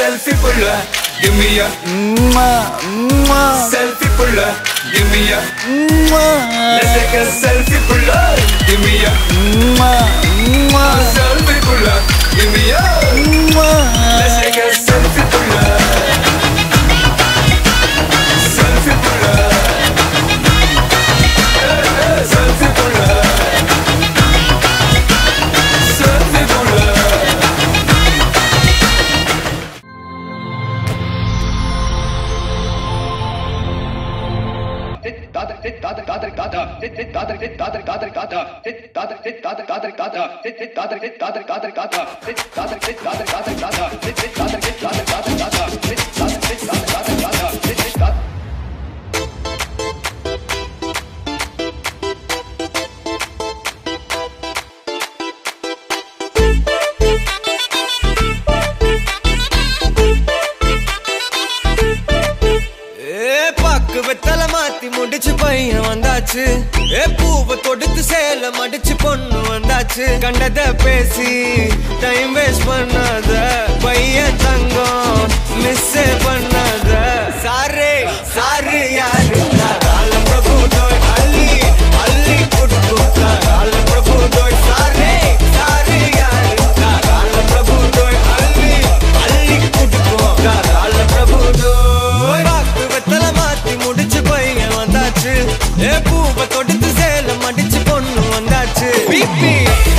selfie pull up. Give me a selfie pull up. Give me a let's take a selfie pull up. Give me a selfie pull up. Give me a let's take a selfie pull up. Selfie pull up. Selfie pull up. Selfie pull up. ஏ பாக்கு வெத்தல மாத்தி முடிச்சு பையன் வந்தாச்சு ஏ பூவை தொடுத்து சேல மடிச்சு பொண்ணு வந்தாச்சு கண்டத பேசி டைம் வேஸ்ட் பண்ணாத பையன் தங்கம் மிஸ் பண்ணாத சாரே சாரு யாரு கால பிரபு தோய் அள்ளி அள்ளி குடுக்கும் கால பிரபு தோய் சாரே சாரு யாரு கால பிரபு தோய் அள்ளி அள்ளி குடுக்கும் கால பிரபு தோய் பாக்கு வெத்தல மாத்தி முடிச்சு பையன் வந்தாச்சு ஏ பூவை தொடுத்து சேல மடிச்சு பொண்ணு வந்தாச்சு பிபி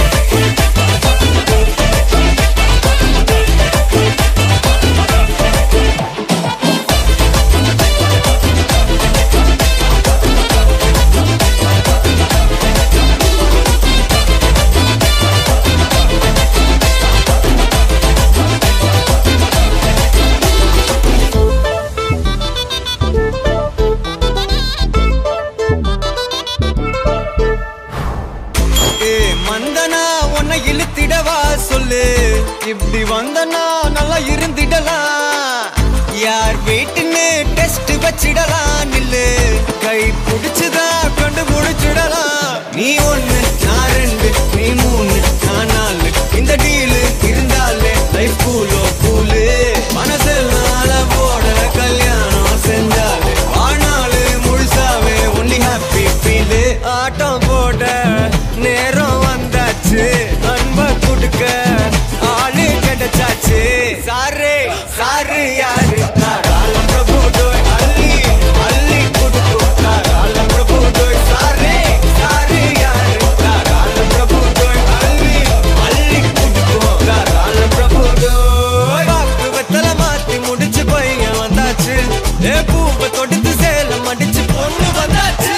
ஏ மந்தனா உன்னை இழுத்திடவா சொல்லு இப்படி வந்தனா நல்லா இருந்திடலாம் யார் வீட்டுன்னு டெஸ்ட் வச்சிடலாம் நில்லு கை பிடிச்சுதா கண்டு முடிச்சிடலாம் நீ ஒண்ணு நான் ரெண்டு நீ மூணு நான் நாலு இந்த டீலு இருந்தாலே லைஃப் கூலோ கூலு மனசெல்லாம் போட கல்யாணம் செஞ்சாலே ஆனாலு முழுசாவே ஒன்லி ஹாப்பி ஃபீலு ஆட்டம் போட நேரம் வந்தாச்சு அன்ப கொடுக்க ஆளு கிடைச்சாச்சு சாரு சாரு யாரு கால பிரபு டோய் அள்ளி அள்ளி கொடுக்கும் கால பிரபு டோய் சாரே சாரு யாரு கால பிரபு டோய் அள்ளி அள்ளி கொடுக்கும் கால பிரபு டோய் பாக்கு வெத்தல மாத்தி முடிச்சு பையன் வந்தாச்சு ஏ பூவை தொடுத்து சேலம் அடிச்சு பொண்ணு வந்தாச்சு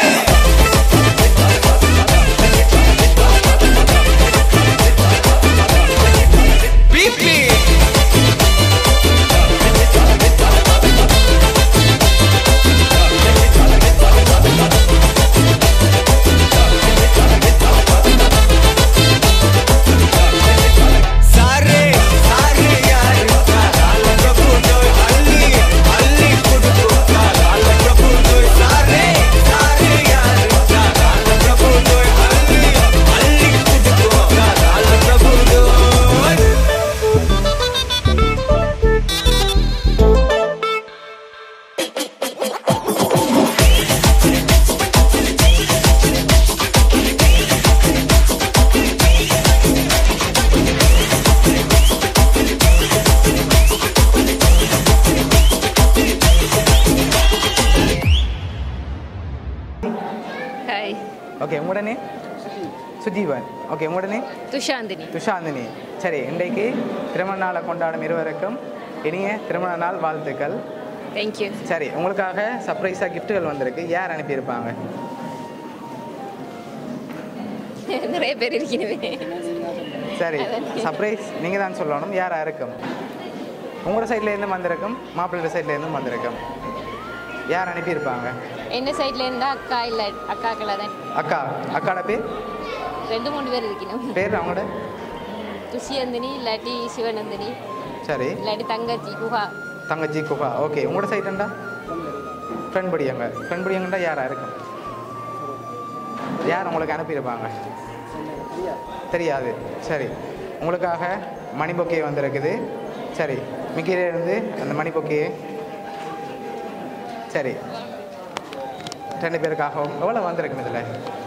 பிபி சாரே சாரே யாரு கால பிரபு டோய் அள்ளி அள்ளி கொடுக்கும் கால பிரபு டோய் சாரே சாரே யாரு கால பிரபு டோய் அள்ளி அள்ளி கொடுக்கும் கால பிரபு டோய் ஹாய் ஓகே உடனே சுஜீவன் ஓகே உடனே துஷாந்தினி துஷாந்தினி சரி இன்றைக்கு திருமண நாளை கொண்டாடும் இருவருக்கும் இனிய திருமண நாள் வாழ்த்துக்கள் தேங்க்யூ சரி உங்களுக்காக சர்ப்ரைஸாக கிஃப்ட்டுகள் வந்திருக்கு யார் அனுப்பியிருப்பாங்க நிறைய பேர் இருக்கிறவே சரி சர்ப்ரைஸ் நீங்கள் தான் சொல்லணும் யாராக இருக்கும் உங்களோட சைட்லேருந்து வந்திருக்கும் மாப்பிள்ளை சைட்லேருந்து வந்திருக்கும் யார் அனுப்பியிருப்பாங்க என்ன சைட்ல இருந்தா அக்கா இல்ல அக்காக்கள தான் அக்கா அக்காட பேர் ரெண்டு மூணு பேர் இருக்கணும் பேர் அவங்களோட துஷியந்தினி இல்லாட்டி சிவநந்தினி சரி இல்லாட்டி தங்கச்சி குஹா தங்கச்சி குஹா ஓகே உங்களோட சைட்டுண்டா ஃப்ரெண்ட் படியங்க ஃப்ரெண்ட் படியங்கண்டா யாராக இருக்கும் யார் உங்களுக்கு அனுப்பியிருப்பாங்க தெரியாது சரி உங்களுக்காக மணி பொக்கே வந்திருக்குது சரி மிக்கிலே இருந்து அந்த மணி பொக்கியே சரி ரெண்டு பேருக்காகவும் எவ்வளோ வந்திருக்கும் இதில்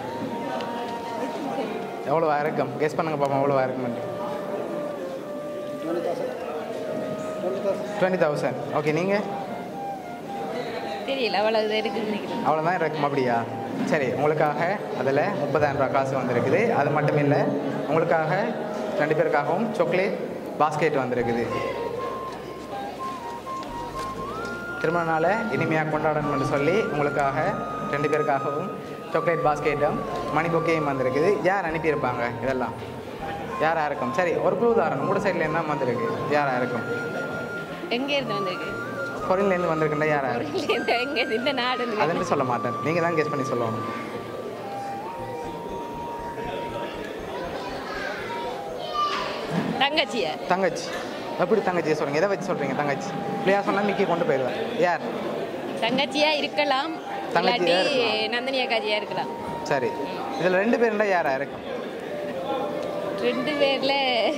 எவ்வளோ இருக்கும் கெஸ் பண்ணுங்க பாப்போம் எவ்வளோ இருக்கும் டுவெண்ட்டி தௌசண்ட் ஓகே நீங்கள் தெரியல அவ்வளோ இது இருக்குன்னு நினைக்கிறேன் அவ்வளோதான் இருக்கும் அப்படியா சரி உங்களுக்காக அதில் முப்பதாயிரம் ரூபாய் காசு வந்திருக்குது அது மட்டும் இல்லை உங்களுக்காக ரெண்டு பேருக்காகவும் சாக்லேட் பாஸ்கெட் வந்திருக்குது திருமண நாளை இனிமையாக கொண்டாடணும்னு சொல்லி உங்களுக்காக ரெண்டு பேருக்காகவும் சாக்லேட் பாஸ்கெட்டும் மணி பொக்கையும் வந்திருக்குது யார் அனுப்பியிருப்பாங்க இதெல்லாம் யாராக இருக்கும் சரி ஒரு குழு உதாரணம் உங்களோட சைடில் என்ன வந்திருக்கு யாராக இருக்கும் எங்கே இருந்து வந்திருக்கு பொருள்லேருந்து வந்திருக்குன்னா யாராக இருக்கும் இந்த எங்கே இந்த நாடு இருந்து அதுன்னு சொல்ல மாட்டேன் நீங்கள் தான் கெஸ் பண்ணி சொல்லணும் தங்கச்சியா தங்கச்சி எப்படி தங்கச்சியை சொல்கிறீங்க எதை வச்சு சொல்கிறீங்க தங்கச்சி இல்லையா சொன்னால் மிக்கி கொண்டு போயிடுவேன் யார் தங்கச்சியா இருக்கலாம் தங்கச்சியா இல்லாட்டி இருக்கலாம். நந்தினி அக்காச்சியா இருக்கலாம் சரி இதில் ரெண்டு பேருண்டா யாரா இருக்கும் ரெண்டு பேர்ல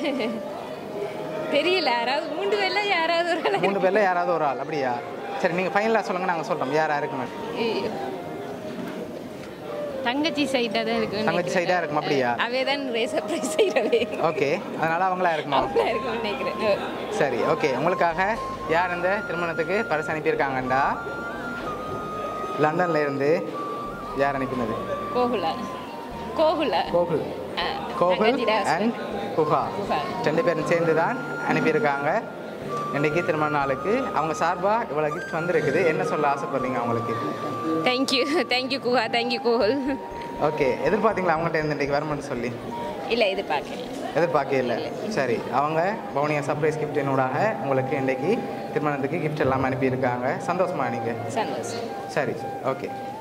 தெரியல யாராவது மூன்று பேர்ல யாராவது ஒரு ஆளா மூணு பேரில் யாராவது ஒரு ஆள் அப்படியா சரி நீங்கள் ஃபைனலாக சொல்லுங்கள் நாங்கள் சொல்கிறோம் யாரா இருக்குன்னு ஐயோ. தங்கச்சி சைடா தான் இருக்கு தங்கச்சி side ஆ இருக்கும், அப்படியா? அவே தான் சர்ப்ரைஸ் செய்யறவே ஓகே அதனால் அவங்களா இருக்குமா அவங்களா இருக்கும்னு நினைக்கிறேன் சரி ஓகே உங்களுக்காக யார் இந்த திருமணத்துக்கு பரிசு அனுப்பியிருக்காங்கண்டா லண்டன்ல இருந்து யார் அனுப்பினது கோகுலா கோகுலா கோகுல் ஆ, கோகுல் தங்கச்சி தான் அண்ட் குஹா குஹா. ரெண்டு பேரும் சேர்ந்து தான் அனுப்பியிருக்காங்க இன்னைக்கு திருமண நாளுக்கு அவங்க சார்பாக இவ்வளோ கிஃப்ட் வந்திருக்குது என்ன சொல்ல ஆசைப்படுறீங்க அவங்களுக்கு thank you thank you Guha thank you Gokul okay எதிர்பார்த்தீங்களா அவங்கள்ட்ட இருந்து இன்றைக்கி வரணும்னு சொல்லி இல்லை இது பார்க்கல எதிர்பார்க்கவே இல்லை சரி அவங்க பவுனியா சர்ப்ரைஸ் கிஃப்டினூடாக உங்களுக்கு இன்றைக்கி திருமணத்துக்கு கிஃப்ட் எல்லாம் அனுப்பியிருக்காங்க சந்தோஷமா நீங்கள் சந்தோஷம் சரி ஓகே